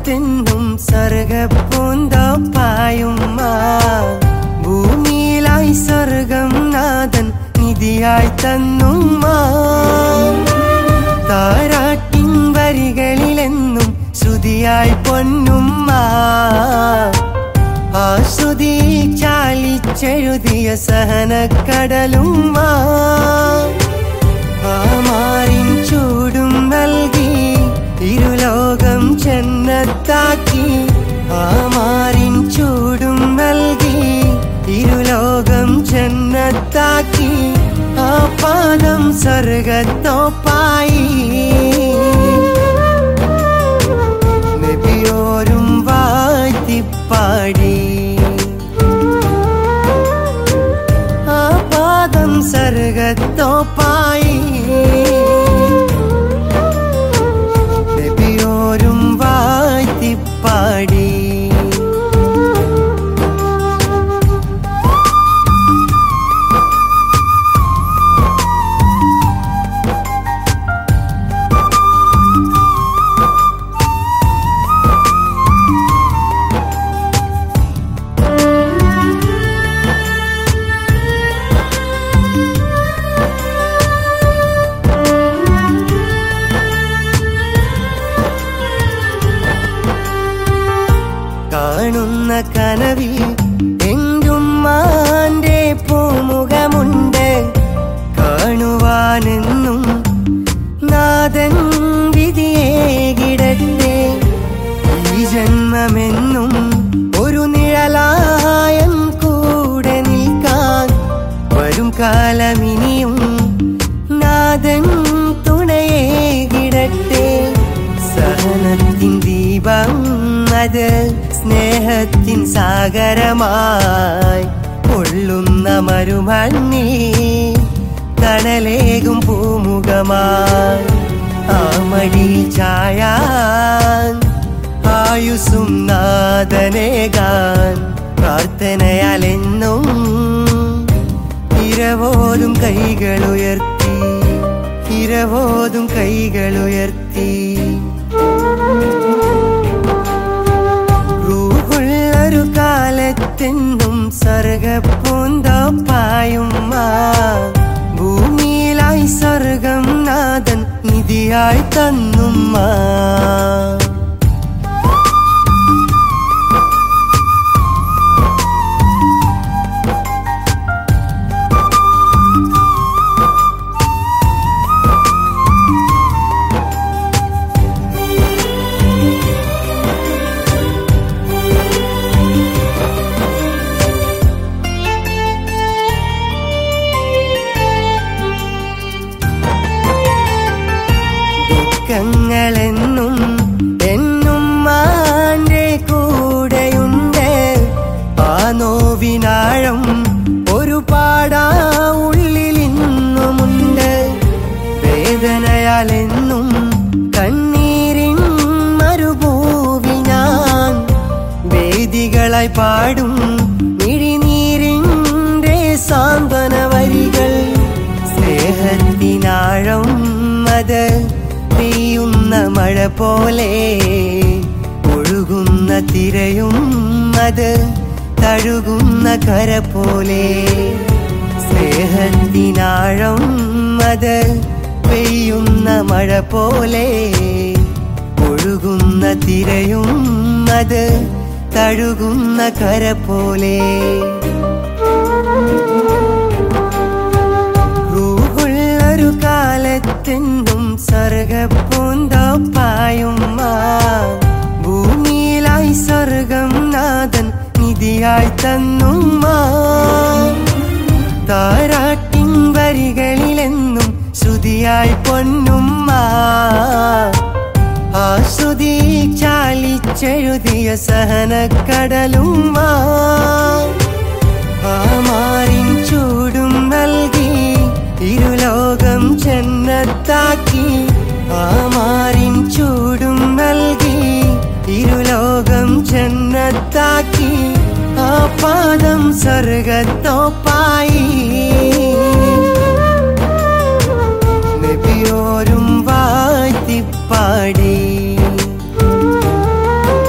കാലത്തെന്നും സർഗപ്പൂന്തോപ്പായുമ്മ ഭൂമിയിലായി സ്വർഗം നാഥൻ നിധിയായി തന്നുമ്മ താരാട്ടിൻ വരികളിലെന്നും ശ്രുതിയായി പൊന്നുമ്മ ആ ശ്രുതിയിൽ ചാലിച്ചെഴുതിയ സഹനക്കടലുമ്മ ആ മാറിൻ ചൂടും നൽകി ഇരുലോകം ചെന്നത്താക്കി ആ മാറിൻ ചൂടും നൽകി ഇരുലോകം ചെന്നത്താക്കി ആ പാദം സ്വർഗത്തോപ്പായി നബിയോരും വാഴ്ത്തിപ്പാടി ആ പാദം സർഗത്തോപ്പായി നബിയോരും വാഴ്ത്തിപ്പാടി കാണുന്ന കനവിൽ എങ്കുമ്മാന്റെ പൂമുഖമുണ്ട് കാണുവാനെന്നും നാഥൻ വിധിയേകിടട്ടെ ഈ ജന്മമെന്നും ഒരു നിഴലായൻ കൂടെ നിൽക്കാൻ വരും കാലമിനിയും നാഥൻ തുണയേകിടട്ടെ സഹനത്തിൻ ദീപം അത് സ്നേഹത്തിൻ സാഗരമായി കൊള്ളുന്ന മരുമണ്ണിൽ കടലേകും പൂമുഖമായി ആ മടി ചായാൻ ആയുസും നാദനേകാൻ പ്രാർത്ഥനയാൽ എന്നും ഇരവോതും കൈകളുയർത്തി ഇരവോതും കൈകളുയർത്തി റൂഹുള്ളൊരു കാലത്തെന്നും സർഗപ്പൂന്തോപ്പായുമ്മ ഭൂമിയിലായി സ്വർഗം നാഥൻ നിധിയായി തന്നുമ്മ ദുഃഖങ്ങളെന്നും എന്നും മാന്റെ കൂടെയുണ്ട് ആ നോവിനാഴം ഒരു പാടാ ഉള്ളിൽ ഇന്നുമുണ്ട് വേദനയാൽ എന്നും കണ്ണീരിൻ മരുഭൂവി ഞാൻ വേദികളായി പാടും മിഴിനീരിൻ്റെ സാന്ത്വന വരികൾ സ്നേഹത്തിനാഴം അത് പെയ്യുന്ന മഴ പോലെ ഒഴുകുന്ന തിരയും അത് തഴുകുന്ന കര പോലെ സ്നേഹത്തിനാഴം അത് പെയ്യുന്ന മഴ പോലെ ഒഴുകുന്ന തിരയും അത് തഴുകുന്ന കര പോലെ റൂഹുള്ളൊരു കാലത്തെന്നും സർഗപ്പൂന്തോപ്പായുമ്മ ഭൂമിയിലായി സ്വർഗം നാഥൻ നിധിയായി തന്നുമ്മ താരാട്ടിൻ വരികളിലെന്നും ശ്രുതിയായി പൊന്നുമ്മ ആ ശ്രുതിയിൽ ചാലിച്ചെഴുതിയ സഹനക്കടലുമ്മ ആ മാറിൻ ചൂടും നൽകി ഇരുലോകം ചെന്നത്താക്കി ആ മാറിൻ ചൂടും നൽകി ഇരുലോകം ചെന്നത്താക്കി ആ പാദം സ്വർഗത്തോപ്പായി നബിയോരും വാഴ്ത്തിപ്പാടി